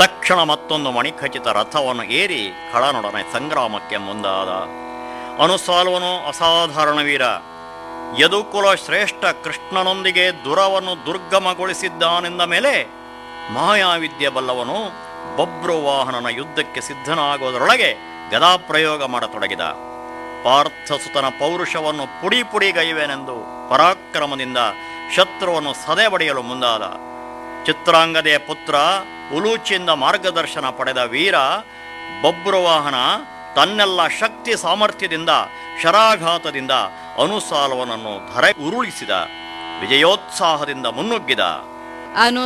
ತಕ್ಷಣ ಮತ್ತೊಂದು ಮಣಿಖಚಿತ ರಥವನ್ನು ಏರಿ ಖಳನೊಡನೆ ಸಂಗ್ರಾಮಕ್ಕೆ ಮುಂದಾದ ಅನುಸಾಲ್ವನು ಅಸಾಧಾರಣ ವೀರ ಯದುಕುಲ ಶ್ರೇಷ್ಠ ಕೃಷ್ಣನೊಂದಿಗೆ ದುರವನ್ನು ದುರ್ಗಮಗೊಳಿಸಿದ್ದಾನೆಂದ ಮೇಲೆ ಮಾಯಾವಿದ್ಯೆ ಬಲ್ಲವನು ಬಬ್ರುವಾಹನನ ಯುದ್ಧಕ್ಕೆ ಸಿದ್ಧನಾಗುವುದರೊಳಗೆ ಗದಾಪ್ರಯೋಗ ಮಾಡತೊಡಗಿದ ಪಾರ್ಥಸುತನ ಪೌರುಷವನ್ನು ಪುಡಿ ಪುಡಿಗೈವೆನೆಂದು ಪರಾಕ್ರಮದಿಂದ ಶತ್ರುವನ್ನು ಸದೆಬಡಿಯಲು ಮುಂದಾದ ಚಿತ್ರಾಂಗದೆಯ ಪುತ್ರ ಉಲೂಚಿಯಿಂದ ಮಾರ್ಗದರ್ಶನ ಪಡೆದ ವೀರ ಬಬ್ರುವಾಹನ ತನ್ನೆಲ್ಲ ಶಕ್ತಿ ಸಾಮರ್ಥ್ಯದಿಂದ ಶರಾಘಾತದಿಂದ ಅನುಸಾಲವನನ್ನು ಧರೆ ಉರುಳಿಸಿದ ವಿಜಯೋತ್ಸಾಹದಿಂದ ಮುನ್ನುಗ್ಗಿದ ಅನು